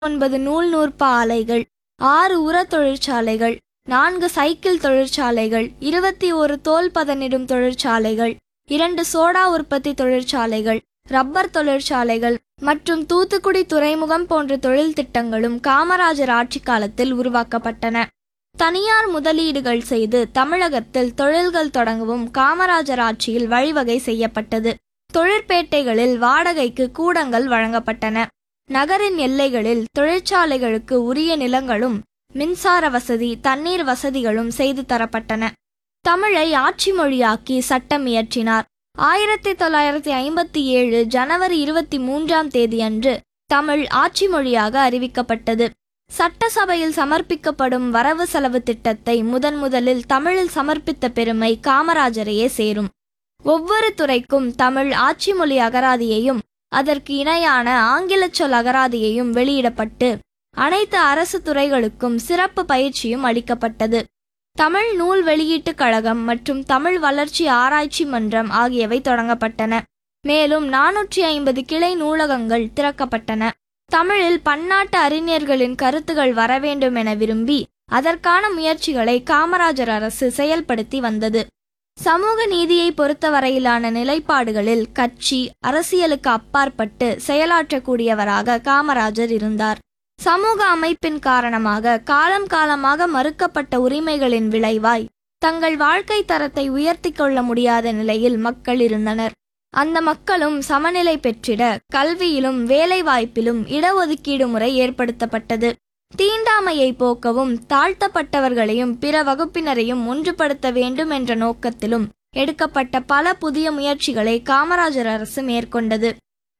ஒன்பது நூல் நூற்ப ஆலைகள் ஆறு உர தொழிற்சாலைகள் நான்கு சைக்கிள் தொழிற்சாலைகள் இருபத்தி ஒரு தோல் பதனிடும் தொழிற்சாலைகள் இரண்டு சோடா உற்பத்தி தொழிற்சாலைகள் ரப்பர் தொழிற்சாலைகள் மற்றும் தூத்துக்குடி துறைமுகம் போன்ற தொழில் திட்டங்களும் காமராஜர் ஆட்சி காலத்தில் உருவாக்கப்பட்டன தனியார் முதலீடுகள் செய்து தமிழகத்தில் தொழில்கள் தொடங்கவும் காமராஜர் ஆட்சியில் வழிவகை செய்யப்பட்டது தொழிற்பேட்டைகளில் வாடகைக்கு கூடங்கள் வழங்கப்பட்டன நகரின் எல்லைகளில் தொழிற்சாலைகளுக்கு உரிய நிலங்களும் மின்சார வசதி தண்ணீர் வசதிகளும் செய்து தரப்பட்டன தமிழை ஆட்சி மொழியாக்கி சட்டம் இயற்றினார் ஆயிரத்தி தொள்ளாயிரத்தி ஐம்பத்தி ஏழு ஜனவரி இருபத்தி மூன்றாம் தேதியன்று தமிழ் ஆட்சி மொழியாக அறிவிக்கப்பட்டது சட்டசபையில் சமர்ப்பிக்கப்படும் வரவு செலவு திட்டத்தை முதன் முதலில் தமிழில் சமர்ப்பித்த பெருமை காமராஜரையே சேரும் ஒவ்வொரு துறைக்கும் தமிழ் ஆட்சி மொழி அகராதியையும் அதற்கு இணையான ஆங்கிலச் சொல் அகராதியையும் வெளியிடப்பட்டு அனைத்து அரசு துறைகளுக்கும் சிறப்பு பயிற்சியும் அளிக்கப்பட்டது தமிழ் நூல் வெளியீட்டுக் கழகம் மற்றும் தமிழ் வளர்ச்சி ஆராய்ச்சி மன்றம் ஆகியவை தொடங்கப்பட்டன மேலும் நானூற்றி ஐம்பது கிளை நூலகங்கள் திறக்கப்பட்டன தமிழில் பன்னாட்டு அறிஞர்களின் கருத்துகள் வர வேண்டும் என விரும்பி அதற்கான முயற்சிகளை காமராஜர் அரசு செயல்படுத்தி வந்தது சமூக நீதியை பொறுத்தவரையிலான நிலைப்பாடுகளில் கட்சி அரசியலுக்கு அப்பாற்பட்டு செயலாற்றக்கூடியவராக காமராஜர் இருந்தார் சமூக அமைப்பின் காரணமாக காலம் காலமாக மறுக்கப்பட்ட உரிமைகளின் விளைவாய் தங்கள் வாழ்க்கை தரத்தை உயர்த்தி கொள்ள முடியாத நிலையில் மக்கள் இருந்தனர் அந்த மக்களும் சமநிலை பெற்றிட கல்வியிலும் வேலைவாய்ப்பிலும் இடஒதுக்கீடு முறை ஏற்படுத்தப்பட்டது தீண்டாமையை போக்கவும் தாழ்த்தப்பட்டவர்களையும் பிற வகுப்பினரையும் ஒன்றுபடுத்த வேண்டும் என்ற நோக்கத்திலும் எடுக்கப்பட்ட பல புதிய முயற்சிகளை காமராஜர் அரசு மேற்கொண்டது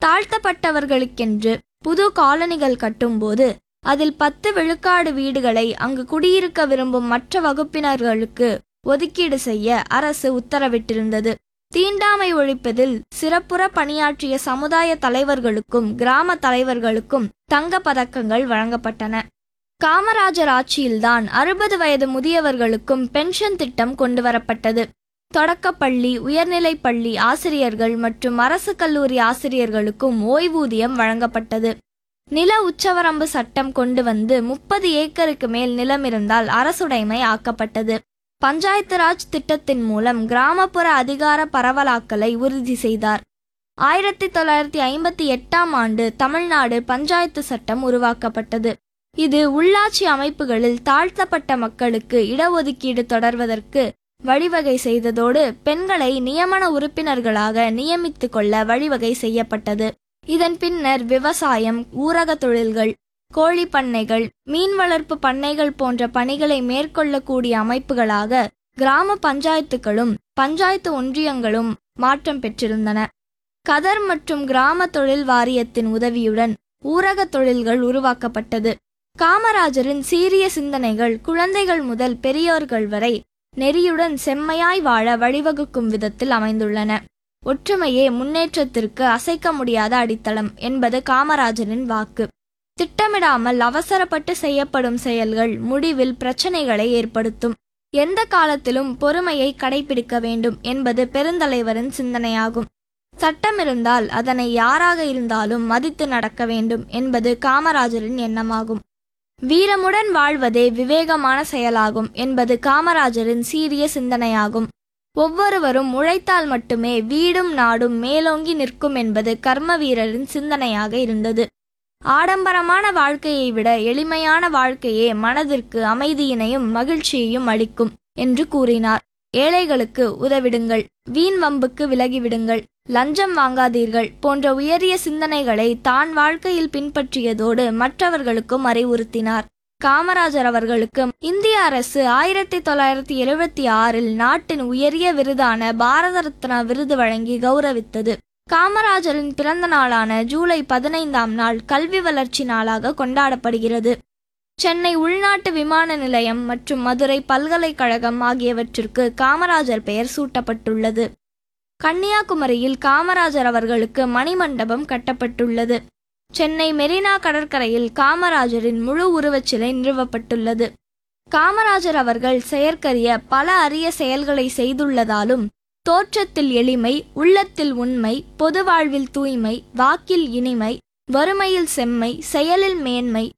தாழ்த்தப்பட்டவர்களுக்கென்று புது காலனிகள் கட்டும்போது அதில் பத்து விழுக்காடு வீடுகளை அங்கு குடியிருக்க விரும்பும் மற்ற வகுப்பினர்களுக்கு ஒதுக்கீடு செய்ய அரசு உத்தரவிட்டிருந்தது தீண்டாமை ஒழிப்பதில் சிறப்புற பணியாற்றிய சமுதாய தலைவர்களுக்கும் கிராம தலைவர்களுக்கும் தங்க பதக்கங்கள் வழங்கப்பட்டன காமராஜர் ஆட்சியில்தான் அறுபது வயது முதியவர்களுக்கும் பென்ஷன் திட்டம் கொண்டுவரப்பட்டது தொடக்கப்பள்ளி உயர்நிலைப் பள்ளி ஆசிரியர்கள் மற்றும் அரசு கல்லூரி ஆசிரியர்களுக்கும் ஓய்வூதியம் வழங்கப்பட்டது நில உச்சவரம்பு சட்டம் கொண்டு வந்து முப்பது ஏக்கருக்கு மேல் நிலம் இருந்தால் அரசுடைமை ஆக்கப்பட்டது பஞ்சாயத்து ராஜ் திட்டத்தின் மூலம் கிராமப்புற அதிகார பரவலாக்கலை உறுதி செய்தார் ஆயிரத்தி தொள்ளாயிரத்தி ஐம்பத்தி எட்டாம் ஆண்டு தமிழ்நாடு பஞ்சாயத்து சட்டம் உருவாக்கப்பட்டது இது உள்ளாட்சி அமைப்புகளில் தாழ்த்தப்பட்ட மக்களுக்கு இடஒதுக்கீடு தொடர்வதற்கு வழிவகை செய்ததோடு பெண்களை நியமன உறுப்பினர்களாக நியமித்துக் கொள்ள வழிவகை செய்யப்பட்டது இதன் பின்னர் விவசாயம் ஊரக தொழில்கள் கோழி பண்ணைகள் மீன் வளர்ப்பு பண்ணைகள் போன்ற பணிகளை மேற்கொள்ளக்கூடிய அமைப்புகளாக கிராம பஞ்சாயத்துகளும் பஞ்சாயத்து ஒன்றியங்களும் மாற்றம் பெற்றிருந்தன கதர் மற்றும் கிராம தொழில் வாரியத்தின் உதவியுடன் ஊரக தொழில்கள் உருவாக்கப்பட்டது காமராஜரின் சீரிய சிந்தனைகள் குழந்தைகள் முதல் பெரியோர்கள் வரை நெறியுடன் செம்மையாய் வாழ வழிவகுக்கும் விதத்தில் அமைந்துள்ளன ஒற்றுமையே முன்னேற்றத்திற்கு அசைக்க முடியாத அடித்தளம் என்பது காமராஜரின் வாக்கு திட்டமிடாமல் அவசரப்பட்டு செய்யப்படும் செயல்கள் முடிவில் பிரச்சனைகளை ஏற்படுத்தும் எந்த காலத்திலும் பொறுமையை கடைபிடிக்க வேண்டும் என்பது பெருந்தலைவரின் சிந்தனையாகும் சட்டம் இருந்தால் அதனை யாராக இருந்தாலும் மதித்து நடக்க வேண்டும் என்பது காமராஜரின் எண்ணமாகும் வீரமுடன் வாழ்வதே விவேகமான செயலாகும் என்பது காமராஜரின் சீரிய சிந்தனையாகும் ஒவ்வொருவரும் உழைத்தால் மட்டுமே வீடும் நாடும் மேலோங்கி நிற்கும் என்பது கர்ம வீரரின் சிந்தனையாக இருந்தது ஆடம்பரமான வாழ்க்கையை விட எளிமையான வாழ்க்கையே மனதிற்கு அமைதியினையும் மகிழ்ச்சியையும் அளிக்கும் என்று கூறினார் ஏழைகளுக்கு உதவிடுங்கள் வீண் வம்புக்கு விலகிவிடுங்கள் லஞ்சம் வாங்காதீர்கள் போன்ற உயரிய சிந்தனைகளை தான் வாழ்க்கையில் பின்பற்றியதோடு மற்றவர்களுக்கும் அறிவுறுத்தினார் காமராஜர் அவர்களுக்கு இந்திய அரசு ஆயிரத்தி தொள்ளாயிரத்தி எழுபத்தி ஆறில் நாட்டின் உயரிய விருதான பாரத ரத்னா விருது வழங்கி கௌரவித்தது காமராஜரின் பிறந்த நாளான ஜூலை பதினைந்தாம் நாள் கல்வி வளர்ச்சி நாளாக கொண்டாடப்படுகிறது சென்னை உள்நாட்டு விமான நிலையம் மற்றும் மதுரை பல்கலைக்கழகம் ஆகியவற்றிற்கு காமராஜர் பெயர் சூட்டப்பட்டுள்ளது கன்னியாகுமரியில் காமராஜர் அவர்களுக்கு மணிமண்டபம் கட்டப்பட்டுள்ளது சென்னை மெரினா கடற்கரையில் காமராஜரின் முழு உருவச்சிலை நிறுவப்பட்டுள்ளது காமராஜர் அவர்கள் செயற்கரிய பல அரிய செயல்களை செய்துள்ளதாலும் தோற்றத்தில் எளிமை உள்ளத்தில் உண்மை பொது வாழ்வில் தூய்மை வாக்கில் இனிமை வறுமையில் செம்மை செயலில் மேன்மை